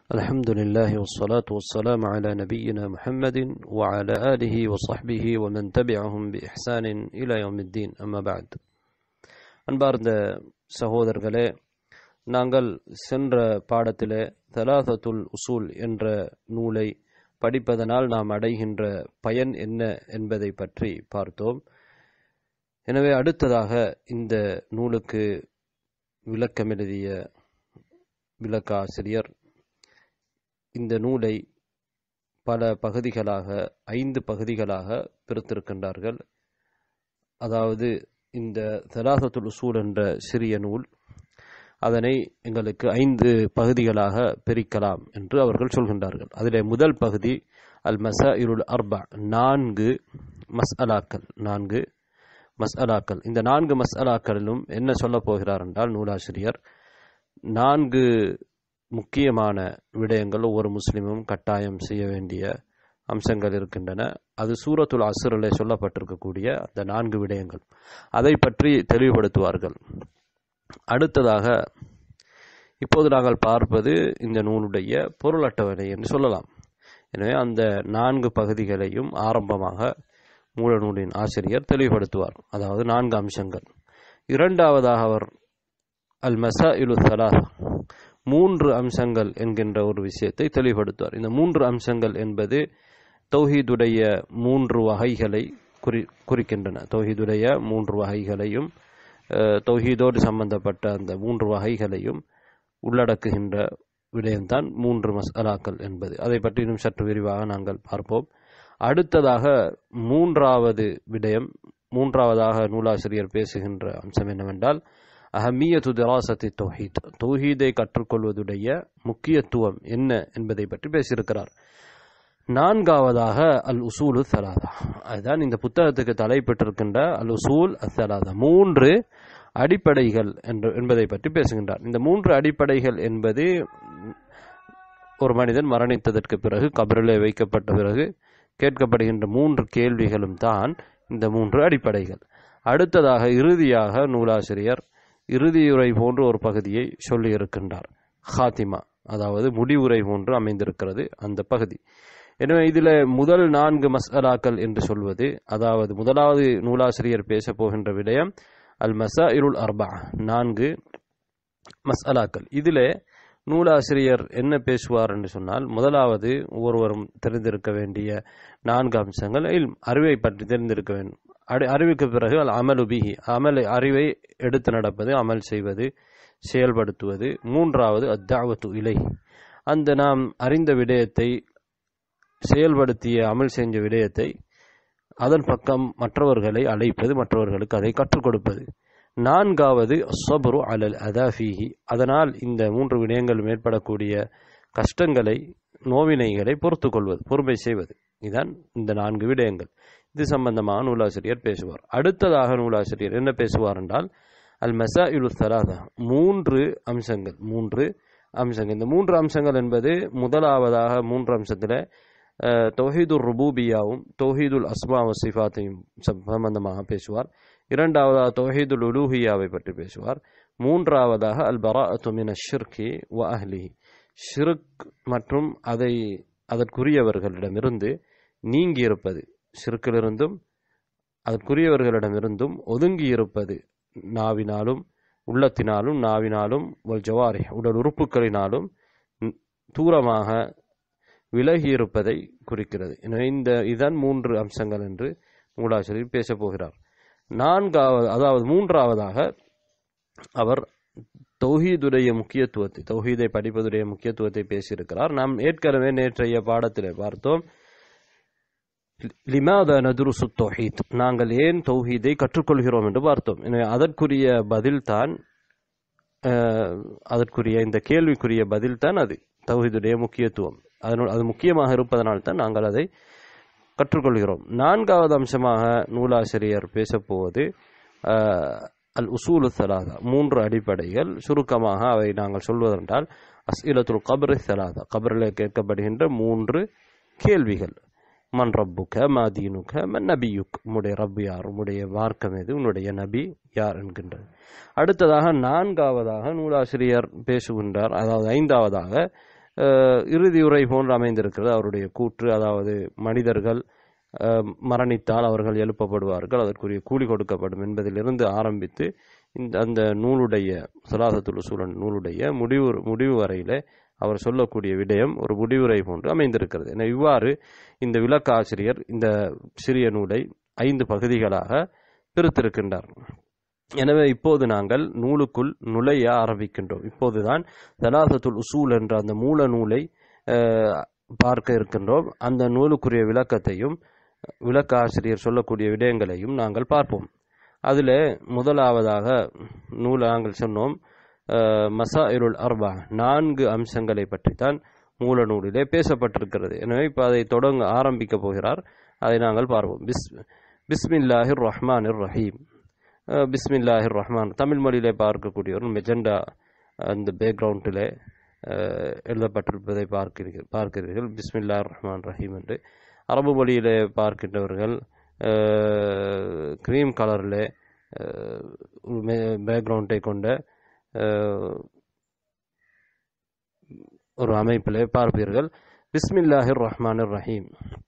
الحمد لله والصلاة والسلام على نبينا محمد وعلى آله وصحبه ومن تبعهم بإحسان إلى يوم الدين أما بعد அன்பார்ந்த சகோதரர்களே நாங்கள் சென்ற பாடத்திலே தலாதத்துல் உசூல் என்ற நூலை படிப்பதனால் நாம் அடைகின்ற பயன் என்ன என்பதை பற்றி பார்த்தோம் எனவே அடுத்ததாக இந்த நூலுக்கு விளக்கம் எழுதிய விளக்காசிரியர் இந்த நூலை பல பகுதிகளாக ஐந்து பகுதிகளாக பிரித்திருக்கின்றார்கள் அதாவது இந்த தலாசத்துல் உசூல் என்ற சிறிய நூல் அதனை எங்களுக்கு ஐந்து பகுதிகளாக பிரிக்கலாம் என்று அவர்கள் சொல்கின்றார்கள் அதிலே முதல் பகுதி அல் மசா இருள் அர்பா நான்கு மஸ்அலாக்கள் நான்கு மஸ்அலாக்கள் இந்த நான்கு மஸ்அலாக்களிலும் என்ன சொல்லப் போகிறார் என்றால் நூலாசிரியர் நான்கு முக்கியமான விடயங்கள் ஒவ்வொரு முஸ்லிமும் கட்டாயம் செய்ய வேண்டிய அம்சங்கள் இருக்கின்றன அது சூரத்துல் அசுரில் சொல்லப்பட்டிருக்கக்கூடிய அந்த நான்கு விடயங்கள் அதை பற்றி தெளிவுபடுத்துவார்கள் அடுத்ததாக இப்போது நாங்கள் பார்ப்பது இந்த நூலுடைய பொருள் அட்டவணை என்று சொல்லலாம் எனவே அந்த நான்கு பகுதிகளையும் ஆரம்பமாக மூல நூலின் ஆசிரியர் தெளிவுபடுத்துவார் அதாவது நான்கு அம்சங்கள் இரண்டாவதாக அவர் அல் மசா இலு சலாஹ் மூன்று அம்சங்கள் என்கின்ற ஒரு விஷயத்தை தெளிவுபடுத்துவார் இந்த மூன்று அம்சங்கள் என்பது தௌஹீதுடைய மூன்று வகைகளை குறி குறிக்கின்றன தௌஹீதுடைய மூன்று வகைகளையும் தௌஹீதோடு சம்பந்தப்பட்ட அந்த மூன்று வகைகளையும் உள்ளடக்குகின்ற விடயம்தான் மூன்று மசாலாக்கள் என்பது அதை பற்றி இன்னும் சற்று விரிவாக நாங்கள் பார்ப்போம் அடுத்ததாக மூன்றாவது விடயம் மூன்றாவதாக நூலாசிரியர் பேசுகின்ற அம்சம் என்னவென்றால் அஹமியத்து திராசத்தி தௌஹீத் தௌஹீதை கற்றுக்கொள்வதுடைய முக்கியத்துவம் என்ன என்பதை பற்றி பேசியிருக்கிறார் நான்காவதாக அல் உசூலு சலாதா அதுதான் இந்த புத்தகத்துக்கு தலைப்பட்டிருக்கின்ற அல் உசூல் அசலாதா மூன்று அடிப்படைகள் என்று என்பதை பற்றி பேசுகின்றார் இந்த மூன்று அடிப்படைகள் என்பது ஒரு மனிதன் மரணித்ததற்கு பிறகு கபரிலே வைக்கப்பட்ட பிறகு கேட்கப்படுகின்ற மூன்று கேள்விகளும் தான் இந்த மூன்று அடிப்படைகள் அடுத்ததாக இறுதியாக நூலாசிரியர் இறுதியுரை போன்ற ஒரு பகுதியை சொல்லியிருக்கின்றார் ஹாத்திமா அதாவது முடிவுரை போன்று அமைந்திருக்கிறது அந்த பகுதி எனவே இதில் முதல் நான்கு மசாலாக்கள் என்று சொல்வது அதாவது முதலாவது நூலாசிரியர் பேச போகின்ற விடயம் அல் மசா இருள் அர்பா நான்கு மசாலாக்கள் இதில் நூலாசிரியர் என்ன பேசுவார் என்று சொன்னால் முதலாவது ஒவ்வொருவரும் தெரிந்திருக்க வேண்டிய நான்கு அம்சங்கள் அறிவை பற்றி தெரிந்திருக்க வேண்டும் அறிவுக்கு பிறகு அல் அமலு பிஹி அமல் அறிவை எடுத்து நடப்பது அமல் செய்வது செயல்படுத்துவது மூன்றாவது அத்தாவத்து இலை அந்த நாம் அறிந்த விடயத்தை செயல்படுத்திய அமல் செஞ்ச விடயத்தை அதன் பக்கம் மற்றவர்களை அழைப்பது மற்றவர்களுக்கு அதை கற்றுக் கொடுப்பது நான்காவது சொபரு அலல் அதாஃபீஹி அதனால் இந்த மூன்று விடயங்கள் மேற்படக்கூடிய கஷ்டங்களை நோவினைகளை பொறுத்து கொள்வது பொறுமை செய்வது இதுதான் இந்த நான்கு விடயங்கள் இது சம்பந்தமாக நூலாசிரியர் பேசுவார் அடுத்ததாக நூலாசிரியர் என்ன பேசுவார் என்றால் அல் மசா இலு சலாதா மூன்று அம்சங்கள் மூன்று அம்சங்கள் இந்த மூன்று அம்சங்கள் என்பது முதலாவதாக மூன்று அம்சத்தில் தௌஹீதுல் ருபூபியாவும் தௌஹீதுல் அஸ்மா வசிஃபாத்தையும் சம்பந்தமாக பேசுவார் இரண்டாவதாக தௌஹீதுல் உலூஹியாவை பற்றி பேசுவார் மூன்றாவதாக அல் பரா துமின ஷிர்கி வ அஹ்லிஹி ஷிருக் மற்றும் அதை அதற்குரியவர்களிடமிருந்து நீங்கி இருப்பது ஷிருக்கிலிருந்தும் அதற்குரியவர்களிடமிருந்தும் ஒதுங்கி இருப்பது நாவினாலும் உள்ளத்தினாலும் நாவினாலும் ஒல் ஜவாரி உடல் உறுப்புகளினாலும் தூரமாக விலகி இருப்பதை குறிக்கிறது எனவே இந்த இதன் மூன்று அம்சங்கள் என்று நூலாசிரியர் பேசப் போகிறார் நான்காவது அதாவது மூன்றாவதாக அவர் தௌஹீதுடைய முக்கியத்துவத்தை தௌஹீதை படிப்பதுடைய முக்கியத்துவத்தை பேசியிருக்கிறார் நாம் ஏற்கனவே நேற்றைய பாடத்தில் பார்த்தோம் லிமாத நதுருசு தௌஹீத் நாங்கள் ஏன் தௌஹீதை கற்றுக்கொள்கிறோம் என்று பார்த்தோம் எனவே அதற்குரிய பதில்தான் அதற்குரிய இந்த கேள்விக்குரிய பதில்தான் அது தௌஹீதுடைய முக்கியத்துவம் அதனால் அது முக்கியமாக இருப்பதனால் தான் நாங்கள் அதை கற்றுக்கொள்கிறோம் நான்காவது அம்சமாக நூலாசிரியர் பேசப்போவது அல் உசூலு சலாதா மூன்று அடிப்படைகள் சுருக்கமாக அவை நாங்கள் சொல்வதென்றால் அஸ்இலத்துல் கபர் சலாதா கபரில் கேட்கப்படுகின்ற மூன்று கேள்விகள் மன் ரப்புக்க மா தீனுக்க மன் நபியுக் உன்னுடைய ரப்பு யார் உன்னுடைய மார்க்கம் எது உன்னுடைய நபி யார் என்கின்றது அடுத்ததாக நான்காவதாக நூலாசிரியர் பேசுகின்றார் அதாவது ஐந்தாவதாக அஹ், இறுதி உரை போன்று அமைந்திருக்கிறது அவருடைய கூற்று அதாவது மனிதர்கள் அஹ், மரணித்தால் அவர்கள் எழுப்பப்படுவார்கள் அதற்குரிய கூலி கொடுக்கப்படும் என்பதிலிருந்து ஆரம்பித்து இந்த அந்த நூலுடைய சலாசத்துல் சூழன் நூலுடைய முடிவு முடிவு வரையிலே அவர் சொல்லக்கூடிய விடயம் ஒரு முடிவுரை போன்று அமைந்திருக்கிறது என இவ்வாறு இந்த விளக்க ஆசிரியர் இந்த சிறிய நூலை ஐந்து பகுதிகளாக பிரித்திருக்கின்றார் எனவே இப்போது நாங்கள் நூலுக்குள் நுழைய ஆரம்பிக்கின்றோம் இப்போதுதான் தலாசத்துல் உசூல் என்ற அந்த மூல நூலை அஹ், பார்க்க இருக்கின்றோம் அந்த நூலுக்குரிய விளக்கத்தையும் விளக்க ஆசிரியர் சொல்லக்கூடிய விடயங்களையும் நாங்கள் பார்ப்போம் அதில் முதலாவதாக நூல் நாங்கள் சொன்னோம் மசாயிருல் அர்பா நான்கு அம்சங்களை பற்றித்தான் மூல நூலிலே பேசப்பட்டிருக்கிறது எனவே இப்போ அதை தொடங்க ஆரம்பிக்க போகிறார் அதை நாங்கள் பார்ப்போம் பிஸ் பிஸ்மில்லாஹிர் ரஹ்மானிர் ரஹீம் அஹ், பிஸ்மில்லாஹிர் ரஹ்மான் தமிழ் மொழியிலே பார்க்கக்கூடிய ஒரு மெஜெண்டா அந்த பேக்ரவுண்டில் எழுதப்பட்டிருப்பதை பார்க்கிறீர்கள் பார்க்கிறீர்கள் பிஸ்மில்லாஹிர் ரஹ்மான் ரஹீம் என்று அரபு மொழியிலே பார்க்கின்றவர்கள் க்ரீம் கலரில் பேக்ரவுண்டை கொண்ட அஹ், ஒரு அமைப்பிலே பார்ப்பீர்கள் பிஸ்மில்லாஹிர் ரஹ்மானிர் ரஹீம்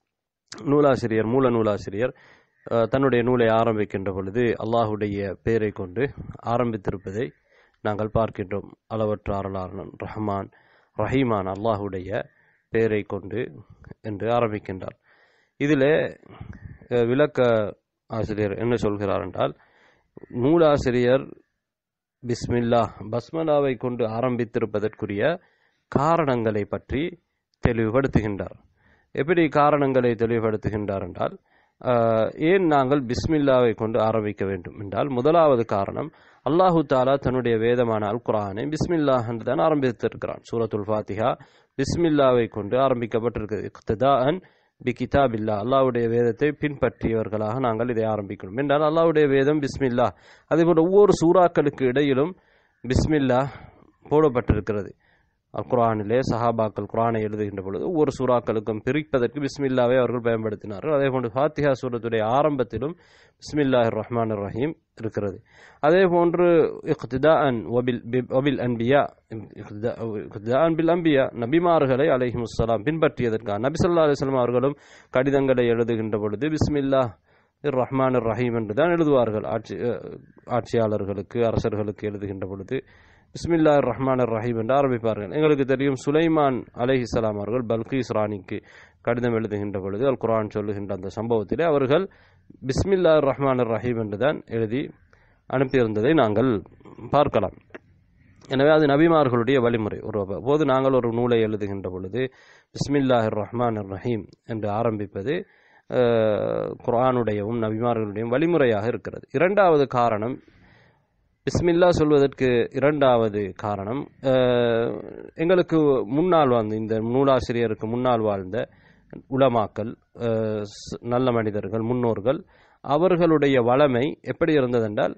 நூலாசிரியர் மூல நூலாசிரியர் அஹ், தன்னுடைய நூலை ஆரம்பிக்கின்ற பொழுது அல்லாஹுடைய பெயரை கொண்டு ஆரம்பித்திருப்பதை நாங்கள் பார்க்கின்றோம் அளவற்ற அருளாளன் ரஹ்மான் ரஹீமான் அல்லாஹுடைய பெயரை கொண்டு என்று ஆரம்பிக்கின்றார் இதிலே அஹ், விளக்க ஆசிரியர் என்ன சொல்கிறார் என்றால் நூலாசிரியர் பிஸ்மில்லா பஸ்மலாவை கொண்டு ஆரம்பித்திருப்பதற்குரிய காரணங்களை பற்றி தெளிவுபடுத்துகின்றார் எப்படி காரணங்களை தெளிவுபடுத்துகின்றார் என்றால் ஆஹ், ஏன் நாங்கள் பிஸ்மில்லாவை கொண்டு ஆரம்பிக்க வேண்டும் என்றால் முதலாவது காரணம் அல்லாஹு தாலா தன்னுடைய வேதமான அல் குரானை பிஸ்மில்லா என்று தான் ஆரம்பித்திருக்கிறான் சூரத்துல் ஃபாத்திஹா பிஸ்மில்லாவை கொண்டு ஆரம்பிக்கப்பட்டிருக்கிறது இக்திதாஅன் பி கிதாபில்லா அல்லாஹ்வுடைய வேதத்தை பின்பற்றியவர்களாக நாங்கள் இதை ஆரம்பிக்கணும் என்றால் அல்லாஹ்வுடைய வேதம் பிஸ்மில்லா அதேபோல் ஒவ்வொரு சூறாக்களுக்கு இடையிலும் பிஸ்மில்லா போடப்பட்டிருக்கிறது அல் குரானிலே சஹாபாக்கள் குரானை எழுதுகின்ற பொழுது ஒவ்வொரு சூறாக்களுக்கும் பிரிப்பதற்கு பிஸ்மில்லாவை அவர்கள் பயன்படுத்தினார்கள் அதே போன்று ஃபாத்திஹா சூரத்துடைய ஆரம்பத்திலும் பிஸ்மில்லாஹ் ரஹ்மான் ரஹீம் இருக்கிறது அதே போன்று இக்திதாஅன் வபில் பி- வபில் அன்பியா இக்திதா- இக்திதாஅன் பில் அம்பியா நபிமார்களை அலைஹிமுஸ்ஸலாம் பின்பற்றியதற்காக நபி ஸல்லல்லாஹு அலைஹி வஸல்லம் அவர்களும் கடிதங்களை எழுதுகின்ற பொழுது பிஸ்மில்லா ரஹ்மான் ரஹீம் என்று தான் எழுதுவார்கள் ஆட்சி அஹ், ஆட்சியாளர்களுக்கு அரசர்களுக்கு எழுதுகின்ற பொழுது பிஸ்மில்லா ரஹ்மான் ரஹீம் என்று ஆரம்பிப்பார்கள் எங்களுக்கு தெரியும் சுலைமான் அலைஹிஸ்ஸலாம் அவர்கள் பல்கீஸ் ராணிக்கு கடிதம் எழுதுகின்ற பொழுது அல் குர்ஆன் சொல்லுகின்ற அந்த சம்பவத்திலே அவர்கள் பிஸ்மில்லா ரஹ்மான் ரஹீம் என்று தான் எழுதி அனுப்பியிருந்ததை நாங்கள் பார்க்கலாம் எனவே அது நபிமார்களுடைய வழிமுறை ஒரு போது நாங்கள் ஒரு நூலை எழுதுகின்ற பொழுது பிஸ்மில்லாஹிர் ரஹ்மான் ரஹீம் என்று ஆரம்பிப்பது அஹ், குர்ஆனுடையவும் நபிமார்களுடையும் வழிமுறையாக இருக்கிறது இரண்டாவது காரணம் பிஸ்மில்லா சொல்வதற்கு இரண்டாவது காரணம் அஹ், எங்களுக்கு முன்னால் வாழ்ந்த இந்த நூலாசிரியருக்கு முன்னால் வாழ்ந்த உலமாக்கள் அஹ், ஸ்- நல்ல மனிதர்கள் முன்னோர்கள் அவர்களுடைய வளமை எப்படி இருந்ததென்றால்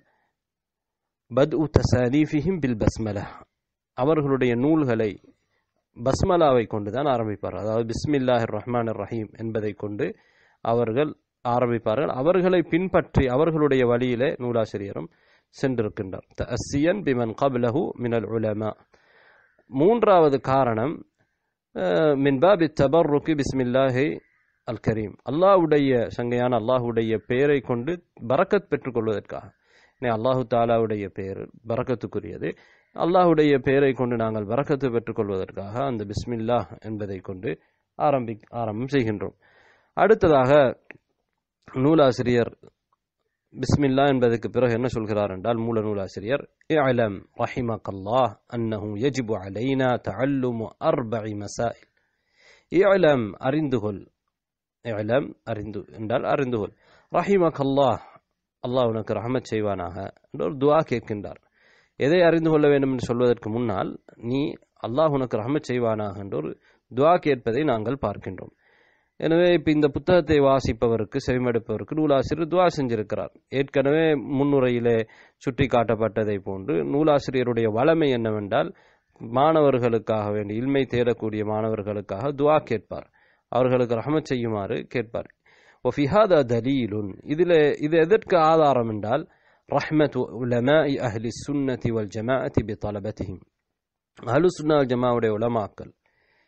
பத் உ தசலீஃபிஹிம் பில் பஸ்மலா அவர்களுடைய நூல்களை பஸ்மலாவை கொண்டு தான் ஆரம்பிப்பார்கள் அதாவது பிஸ்மில்லாஹிர் ரஹ்மான் ரஹீம் என்பதை கொண்டு அவர்கள் ஆரம்பிப்பார்கள் அவர்களை பின்பற்றி அவர்களுடைய வழியிலே நூலாசிரியரும் சென்றிருக்கின்றார் தஅஸ்ஸியன் பிமன் கப்லஹு மினல் உலமா மூன்றாவது காரணம் அஹ், மின் பாபி தபர்ருக்கு பிஸ்மில்லாஹி அல் கரீம் அல்லாஹ்வுடைய சங்கையான அல்லாஹ்வுடைய பெயரை கொண்டு பரக்கத் பெற்றுக்கொள்வதற்காக ஏன்னா அல்லாஹு தாலாவுடைய பெயர் பரக்கத்துக்குரியது அல்லாஹ்வுடைய பெயரை கொண்டு நாங்கள் பரக்கத்து பெற்றுக்கொள்வதற்காக அந்த பிஸ்மில்லா என்பதை கொண்டு ஆரம்பி ஆரம்பம் செய்கின்றோம் அடுத்ததாக நூலாசிரியர் பிஸ்மில்லா என்பதற்கு பிறகு என்ன சொல்கிறார் என்றால் மூல நூலாசிரியர் இஅலம் ரஹிமக்கல்லாஹ் அன்னஹு யஜிபு அலைனா தஅல்லுமு அர்பஇ மசாயில் இஅலம் அறிந்துகொள் இஅலம் அறிந்து என்றால் அறிந்துகொள் ரஹிமக்கல்லாஹ் அல்லாஹ் உனக்கு ரஹமத் செய்வானாக என்ற ஒரு துஆ கேட்கின்றார் எதை அறிந்து கொள்ள வேண்டும் என்று சொல்வதற்கு முன்னால் நீ அல்லாஹ் உனக்கு ரஹமத் செய்வானாக என்ற ஒரு துஆ கேட்பதை நாங்கள் பார்க்கின்றோம் எனவே இப்போ இந்த புத்தகத்தை வாசிப்பவருக்கு செவிமடுப்பவருக்கு நூலாசிரியர் துவா செஞ்சிருக்கிறார் ஏற்கனவே முன்னுரையிலே சுட்டி காட்டப்பட்டதை போன்று நூலாசிரியருடைய வளமை என்னவென்றால் மாணவர்களுக்காக வேண்டி இல்மை தேடக்கூடிய மாணவர்களுக்காக துவா கேட்பார் அவர்களுக்கு ரஹமத் செய்யுமாறு கேட்பார் ஒஃபிஹாதா தலீலுன் இதில் இது எதற்கு ஆதாரம் என்றால் ரஹ்மத் உலமாஇ அஹ்லி சுன்னதி வல் ஜமாஅத்தி பி தலபத்திஹிம் அஹ்லு சுன்னா வல் ஜமாவுடைய உலமாக்கள்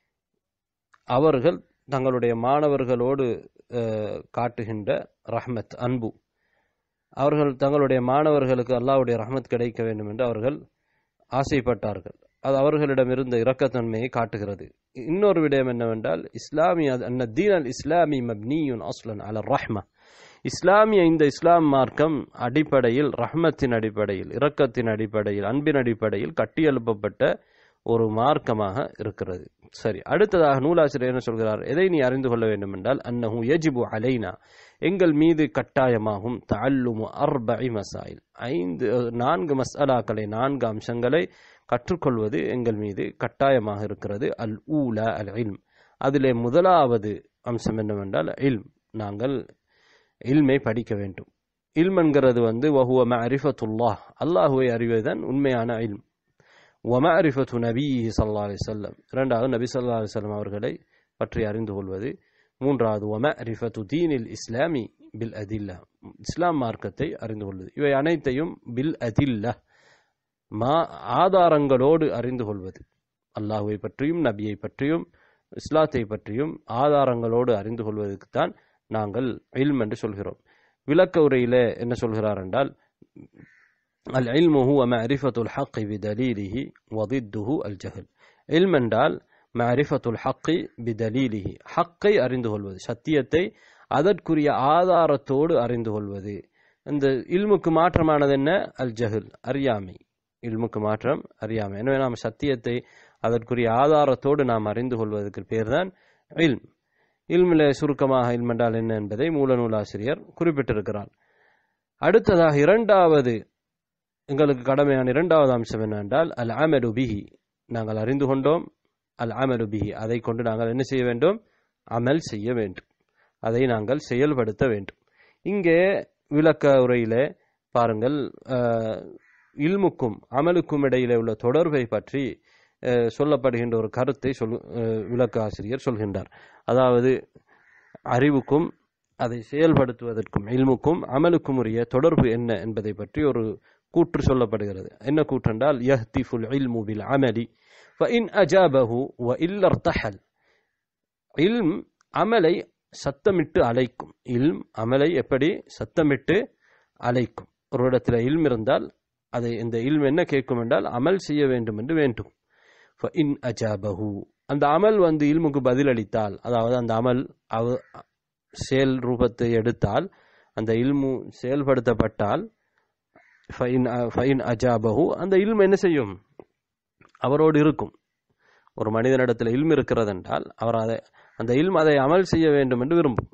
அவர்கள் தங்களுடைய மாணவர்களோடு அஹ், காட்டுகின்ற ரஹ்மத் அன்பு அவர்கள் தங்களுடைய மாணவர்களுக்கு அல்லாஹ்வுடைய ரஹ்மத் கிடைக்க வேண்டும் என்று அவர்கள் ஆசைப்பட்டார்கள் அது அவர்களிடம் இருந்த இரக்கத்தன்மையை காட்டுகிறது இன்னொரு விடயம் என்னவென்றால் இஸ்லாமிய அன்ன தீன் அல் இஸ்லாமி மப்னியுன் அஸ்லன் அல ரஹ்ம இஸ்லாமிய இந்த இஸ்லாம் மார்க்கம் அடிப்படையில் ரஹ்மத்தின் அடிப்படையில் இரக்கத்தின் அடிப்படையில் அன்பின் அடிப்படையில் கட்டியெழுப்பப்பட்ட ஒரு மார்க்கமாக இருக்கிறது சரி அடுத்ததாக நூலாசிரியர் என்ன சொல்கிறார் எதை நீ அறிந்து கொள்ள வேண்டும் என்றால் அன்னஹு யஜிபு அலைனா எங்கள் மீது கட்டாயமாகும் தஅல்லுமு அர்பஇ மசாயில் ஐந்து நான்கு மஸ்அலாக்களை நான்கு அம்சங்களை கற்றுக்கொள்வது எங்கள் மீது கட்டாயமாக இருக்கிறது அல் ஊல அல் இல்ம் அதிலே முதலாவது அம்சம் என்னவென்றால் இல்ம் நாங்கள் இல்மை படிக்க வேண்டும் இல்ம் என்கிறது வந்து வஹுவ மஅரிஃபத்துல்லாஹ் அல்லாஹுவை அறிவதுதான் உண்மையான இல்ம் வமஅரிஃபத்து நபிஹி ஸல்லல்லாஹு அலைஹி வஸல்லம் இரண்டாவது நபி ஸல்லல்லாஹு அலைஹி வஸல்லம் அவர்களை பற்றி அறிந்து கொள்வது மூன்றாவது வமஅரிஃபத்து தீனில் இஸ்லாமி பில் அதில்லா இஸ்லாம் மார்க்கத்தை அறிந்து கொள்வது இவை அனைத்தையும் பில் அதில்லா மா ஆதாரங்களோடு அறிந்து கொள்வது அல்லாஹுவை பற்றியும் நபியை பற்றியும் இஸ்லாத்தை பற்றியும் ஆதாரங்களோடு அறிந்து கொள்வதற்குத்தான் நாங்கள் இல்ம் என்று சொல்கிறோம் விளக்க உரையிலே என்ன சொல்கிறார் என்றால் அல் இல்மு ஹுவ மஅரிஃபத்துல் ஹக்கி பிதலீலிஹி வதித்துஹு அல் ஜஹல் இல்ம் என்றால் மஅரிஃபத்துல் ஹக்கி பிதலீலிஹி ஹக்கை அறிந்து கொள்வது சத்தியத்தை அதற்குரிய ஆதாரத்தோடு அறிந்து கொள்வது இந்த இல்முக்கு மாற்றமானது என்ன அல் ஜஹல் அறியாமை இல்முக்கு மாற்றம் அறியாமை எனவே நாம் சத்தியத்தை அதற்குரிய ஆதாரத்தோடு நாம் அறிந்து கொள்வதற்கு பேர்தான் இல்ம் இல்மில சுருக்கமாக இல்ம் என்றால் என்ன என்பதை மூல நூலாசிரியர் குறிப்பிட்டிருக்கிறார் அடுத்ததாக இரண்டாவது எங்களுக்கு கடமையான இரண்டாவது அம்சம் என்னவென்றால் அல் அமலு பிஹி நாங்கள் அறிந்து கொண்டோம் அல் அமலு பிஹி அதை கொண்டு நாங்கள் என்ன செய்ய வேண்டும் அமல் செய்ய வேண்டும் அதை நாங்கள் செயல்படுத்த வேண்டும் இங்கே விளக்க உரையிலே பாருங்கள் அஹ், இல்முக்கும் அமலுக்கும் இடையிலே உள்ள தொடர்பை பற்றி அஹ், சொல்லப்படுகின்ற ஒரு கருத்தை சொல் அஹ், விளக்க ஆசிரியர் சொல்கின்றார் அதாவது அறிவுக்கும் அதை செயல்படுத்துவதற்கும் இல்முக்கும் அமலுக்கும் உரிய தொடர்பு என்ன என்பதை பற்றி ஒரு கூற்று சொல்லப்படுகிறது என்ன கூற்று என்றால் யஹ்திஃபுல் இல்மு பில் அமலி ஃபஇன் அஜாபஹு வ இல்லர்தஹல் இல்ம் அமலை சத்தமிட்டு அழைக்கும் இல்ம் அமலை எப்படி சத்தமிட்டு அழைக்கும் ஒரு இடத்துல இல்ம் இருந்தால் அதை இந்த இல்ம் என்ன கேட்கும் என்றால் அமல் செய்ய வேண்டும் என்று வேண்டும் ஃபஇன் அஜாபஹு அந்த அமல் வந்து இல்முக்கு பதிலளித்தால் அதாவது அந்த அமல் அவ செயல் ரூபத்தை எடுத்தால் அந்த இல்மு செயல்படுத்தப்பட்டால் ஃபைன் ஃபைன் அஜாபஹு அந்த இல்மு என்ன செய்யும் அவரோடு இருக்கும் ஒரு மனிதனிடத்தில் இல்மு இருக்கிறது என்றால் அவர் அதை அந்த இல்ம் அதை அமல் செய்ய வேண்டும் என்று விரும்பும்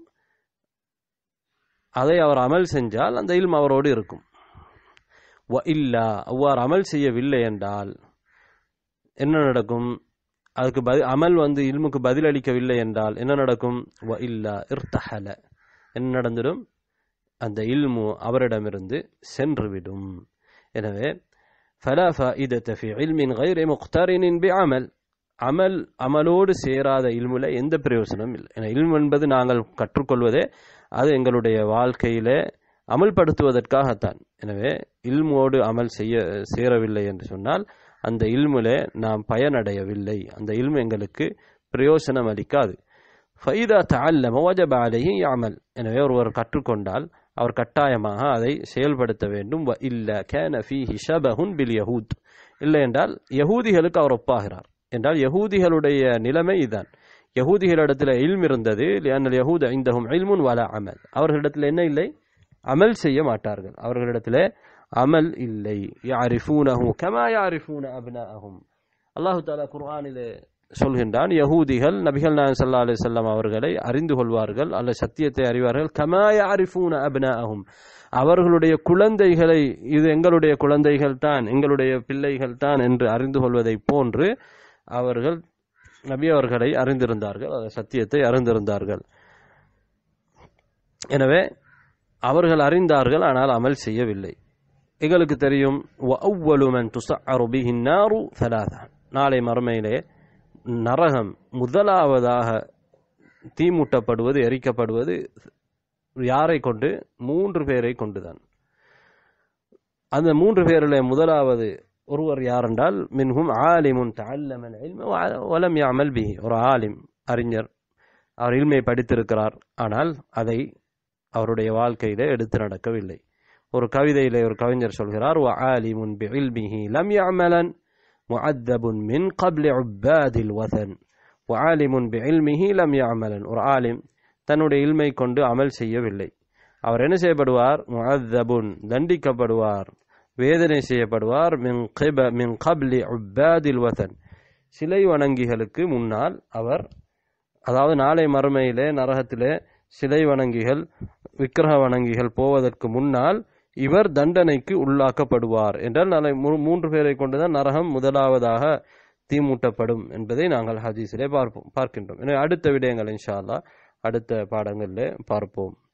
அதை அவர் அமல் செஞ்சால் அந்த இல்ம் அவரோடு இருக்கும் வ இல்லா அவ்வாறு அமல் செய்யவில்லை என்றால் என்ன நடக்கும் அதுக்கு பதி அமல் வந்து இல்முக்கு பதிலளிக்கவில்லை என்றால் என்ன நடக்கும் வ இல்லா இர்தஹல என்ன நடந்துடும் அந்த இல்மு அவரிடமிருந்து சென்றுவிடும் எனவே فلا فائدة في علم غير مقترن بعمل அமல் அமலோடு சேராத இல்முல எந்த பிரயோசனமும் இல்லை ஏன்னா இல்மு என்பது நாங்கள் கற்றுக்கொள்வதே அது எங்களுடைய வாழ்க்கையில அமல்படுத்துவதற்காகத்தான் எனவே இல்மோடு அமல் செய்ய சேரவில்லை என்று சொன்னால் அந்த இல்முல நாம் பயனடையவில்லை அந்த இல்மு எங்களுக்கு பிரயோசனம் அளிக்காது ஃபைதா தஅல்லம வஜப அலைஹி யஅமல் எனவே ஒருவர் கற்றுக்கொண்டால் அவர் கட்டாயமாக அதை செயல்படுத்த வேண்டும் வ இல்ல கேன ஃபீஹி ஷபஹுன் பில் யஹூத் இல்லை என்றால் யகூதிகளுக்கு அவர் ஒப்பாகிறார் என்றால் யகூதிகளுடைய நிலைமை இதுதான் யகூதிகளிடத்தில் இல்ம் இருந்தது லியன்னல் யஹூத் ஐந்தஹும் இல்முன் வல அமல் அவர்களிடத்தில் என்ன இல்லை அமல் செய்ய மாட்டார்கள் அவர்களிடத்தில் அமல் இல்லை யாரிஃபூனஹு கமா யாரிஃபூன அப்னாஅஹும் அல்லாஹு தஆலா குர்ஆனிலே சொல்கின்றான் யகூதிகள் நபிகள் நாயகம் ஸல்லல்லாஹு அலைஹி வஸல்லம் அவர்களை அறிந்து கொள்வார்கள் அல்ல சத்தியத்தை அறிவார்கள் கமா யாரிஃபூன அப்னாஅஹும் அவர்களுடைய குழந்தைகளை இது எங்களுடைய குழந்தைகள் தான் எங்களுடைய பிள்ளைகள் தான் என்று அறிந்து கொள்வதை போன்று அவர்கள் நபி அவர்களை அறிந்திருந்தார்கள் அந்த சத்தியத்தை அறிந்திருந்தார்கள் எனவே அவர்கள் அறிந்தார்கள் ஆனால் அமல் செய்யவில்லை எங்களுக்கு தெரியும் وَأَوَّلُ مَنْ تُسَعَّرُ بِهِ النَّارُ ثَلَاثَةٌ நாளை மறுமையிலே நரகம் முதலாவதாக தீமூட்டப்படுவது எரிக்கப்படுவது யாரை கொண்டு மூன்று பேரை கொண்டுதான் அந்த மூன்று பேரில் முதலாவது ஒருவர் யார் என்றால் மின்ஹும் ஆலிமுன் தஅல்லம இல்ம வலம் யஅமல் பிஹி ஒரு ஆலிம் அறிஞர் அவர் இல்மை படித்திருக்கிறார் ஆனால் அதை அவருடைய வாழ்க்கையிலே எடுத்து நடக்கவில்லை ஒரு கவிதையிலே ஒரு கவிஞர் சொல்கிறார் وعالم بعلمه لم يعملا معذب من قبل عباد الوثن وعالم بعلمه لم يعملا ஒரு ஆலிம் தன்னுடைய இல்மை கொண்டு அமல் செய்யவில்லை அவர் என்ன செய்யப்படுவார் முஅத்தபுன் தண்டிக்கப்படுவார் வேதனை செய்யப்படுவார் மின் கிப மின் கப்லி உப்பாதில் வதன் சிலை வணங்கிகளுக்கு முன்னால் அவர் அதாவது நாளை மறுமையிலே நரகத்திலே சிலை வணங்கிகள் விக்கிரக வணங்கிகள் போவதற்கு முன்னால் இவர் தண்டனைக்கு உள்ளாக்கப்படுவார் என்றால் நாளை மூ- மூன்று பேரை கொண்டுதான் நரகம் முதலாவதாக தீமூட்டப்படும் என்பதை நாங்கள் ஹதீஸிலே பார்ப்போம் பார்க்கின்றோம் எனவே அடுத்த விடயங்கள் இன்ஷா அல்லாஹ் அடுத்த பாடங்களிலே பார்ப்போம்